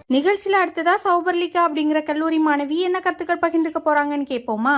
நிகழ்ச்சியில அடுத்ததா சௌபர்லிகா அப்படிங்கிற கல்லூரி மாணவி என்ன கருத்துக்கள் பகிர்ந்துக்க போறாங்கன்னு கேட்போமா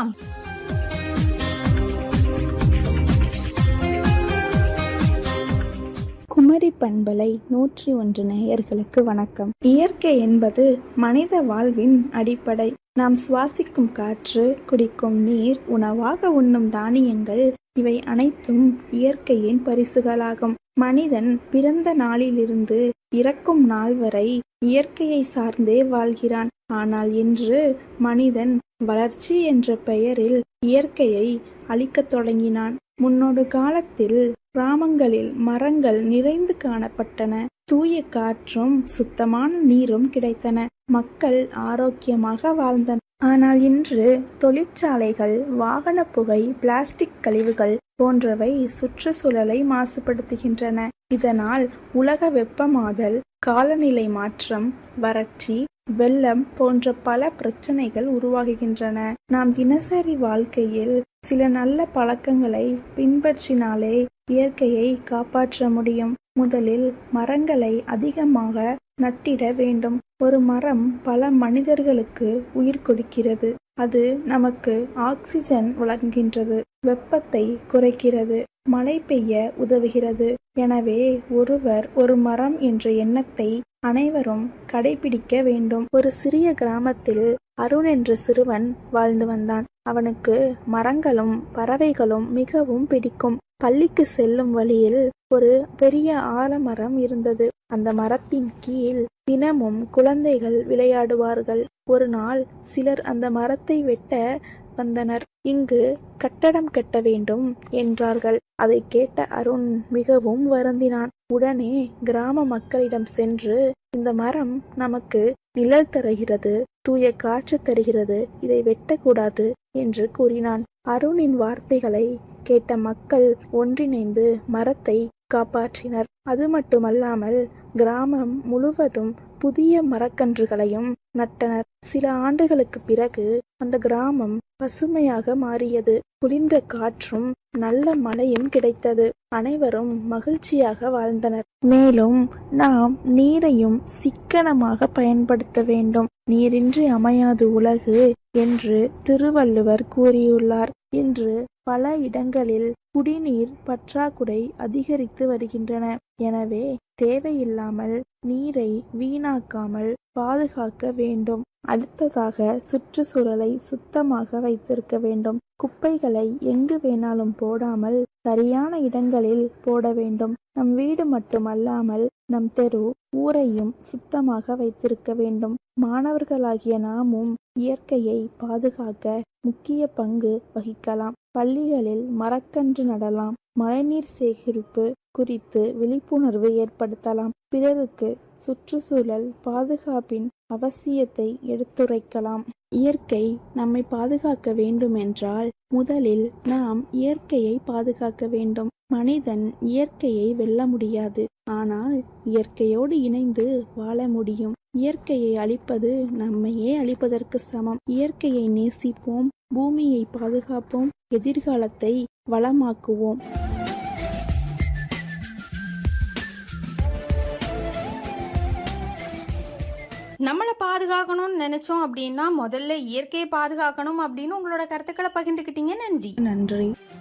குமரி பண்பலை நூற்றி ஒன்று நேயர்களுக்கு வணக்கம் இயற்கை என்பது மனித வாழ்வின் அடிப்படை நாம் சுவாசிக்கும் காற்று குடிக்கும் நீர் உணவாக உண்ணும் தானியங்கள் இவை அனைத்தும் இயற்கையின் பரிசுகளாகும் மனிதன் பிறந்த நாளிலிருந்து இறக்கும் நாள் வரை இயற்கையை சார்ந்தே வாழ்கிறான் ஆனால் இன்று மனிதன் வளர்ச்சி என்ற பெயரில் இயற்கையை அழிக்கத் தொடங்கினான் முன்னொரு காலத்தில் கிராமங்களில் மரங்கள் நிறைந்து காணப்பட்டன தூய காற்றும் சுத்தமான நீரும் கிடைத்தன மக்கள் ஆரோக்கியமாக வாழ்ந்தனர் ஆனால் இன்று தொழிற்சாலைகள் வாகன புகை பிளாஸ்டிக் கழிவுகள் போன்றவை சுற்றுச்சூழலை மாசுபடுத்துகின்றன இதனால் உலக வெப்பமாதல் காலநிலை மாற்றம் வறட்சி வெள்ளம் போன்ற பல பிரச்சனைகள் உருவாகுகின்றன நாம் தினசரி வாழ்க்கையில் சில நல்ல பழக்கங்களை பின்பற்றினாலே இயற்கையை காப்பாற்ற முடியும் முதலில் மரங்களை அதிகமாக நட்டிட வேண்டும் ஒரு மரம் பல மனிதர்களுக்கு உயிர் கொடுக்கிறது அது நமக்கு ஆக்சிஜன் வழங்குகின்றது வெப்பத்தை குறைக்கிறது மழை பெய்ய உதவுகிறது எனவே ஒருவர் ஒரு மரம் என்ற எண்ணத்தை அனைவரும் கடைபிடிக்க வேண்டும் ஒரு சிறிய கிராமத்தில் அருண் என்ற சிறுவன் வாழ்ந்து வந்தான் அவனுக்கு மரங்களும் பறவைகளும் மிகவும் பிடிக்கும் பள்ளிக்கு செல்லும் வழியில் ஒரு பெரிய ஆலமரம் இருந்தது அந்த மரத்தின் கீழ் தினமும் குழந்தைகள் விளையாடுவார்கள் ஒரு நாள் சிலர் அந்த மரத்தை வெட்ட வந்தனர் இங்கு கட்டடம் கட்ட வேண்டும் என்றார்கள் அதை கேட்ட அருண் மிகவும் வருந்தினான் உடனே கிராம மக்களிடம் சென்று இந்த மரம் நமக்கு நிழல் தருகிறது தூய காற்று தருகிறது இதை வெட்டக்கூடாது என்று கூறினான் அருணின் வார்த்தைகளை கேட்ட மக்கள் ஒன்றிணைந்து மரத்தை காப்பாற்றினர் அது மட்டுமல்லாமல் கிராமம் முழுவதும் புதிய மரக்கன்றுகளையும் நட்டனர் சில ஆண்டுகளுக்கு பிறகு அந்த கிராமம் பசுமையாக மாறியது குளிர்ந்த காற்றும் நல்ல மழையும் கிடைத்தது அனைவரும் மகிழ்ச்சியாக வாழ்ந்தனர் மேலும் நாம் நீரையும் சிக்கனமாக பயன்படுத்த வேண்டும் நீரின்றி அமையாது உலகு என்று திருவள்ளுவர் கூறியுள்ளார் இன்று பல இடங்களில் குடிநீர் பற்றாக்குறை அதிகரித்து வருகின்றன எனவே தேவையில்லாமல் நீரை வீணாக்காமல் பாதுகாக்க வேண்டும் அடுத்ததாக சுற்றுச்சூழலை சுத்தமாக வைத்திருக்க வேண்டும் குப்பைகளை எங்கு வேணாலும் போடாமல் சரியான இடங்களில் போட வேண்டும் நம் வீடு மட்டுமல்லாமல் நம் தெரு ஊரையும் சுத்தமாக வைத்திருக்க வேண்டும் மாணவர்களாகிய நாமும் இயற்கையை பாதுகாக்க முக்கிய பங்கு வகிக்கலாம் பள்ளிகளில் மரக்கன்று நடலாம் மழைநீர் சேகரிப்பு குறித்து விழிப்புணர்வு ஏற்படுத்தலாம் பிறருக்கு சுற்றுச்சூழல் பாதுகாப்பின் அவசியத்தை எடுத்துரைக்கலாம் இயற்கை நம்மை பாதுகாக்க வேண்டுமென்றால் முதலில் நாம் இயற்கையை பாதுகாக்க வேண்டும் மனிதன் இயற்கையை வெல்ல முடியாது ஆனால் இயற்கையோடு இணைந்து வாழ முடியும் இயற்கையை அழிப்பது நம்மையே அழிப்பதற்கு சமம் இயற்கையை நேசிப்போம் பூமியை பாதுகாப்போம் எதிர்காலத்தை வளமாக்குவோம் நம்மளை பாதுகாக்கணும்னு நினைச்சோம் அப்படின்னா முதல்ல இயற்கையை பாதுகாக்கணும் அப்படின்னு உங்களோட கருத்துக்களை பகிர்ந்துக்கிட்டீங்க நன்றி நன்றி